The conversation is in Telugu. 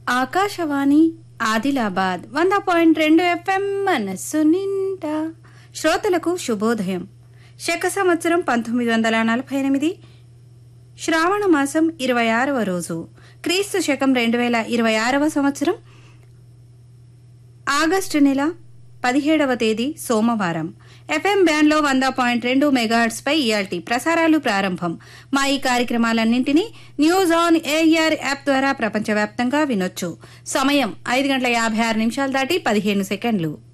ఆకాశవాణి ఆదిలాబాద్ వంద పాయింట్ రెండు ఎఫ్ఎం మనస్సు నిండా శ్రోతలకు శుభోదయం శక సంవత్సరం పంతొమ్మిది వందల నలభై ఎనిమిది శ్రావణ మాసం ఇరవై ఆరవ రోజు క్రీస్తు శకం రెండు వేల ఇరవై ఆరవ సంవత్సరం ఆగస్టు నెల పదిహేడవ తేదీ సోమవారం ఎఫ్ఎం బ్యాండ్లో వంద పాయింట్ రెండు మెగాహర్ట్స్ పై ఇయాల్టీ ప్రసారాలు ప్రారంభం మా ఈ కార్యక్రమాలన్నింటినీ న్యూస్ ఆన్ ఏఆర్ యాప్ ద్వారా ప్రపంచవ్యాప్తంగా వినొచ్చు సమయం ఐదు గంటల యాభై ఆరు నిమిషాలు దాటి పదిహేను సెకండ్లు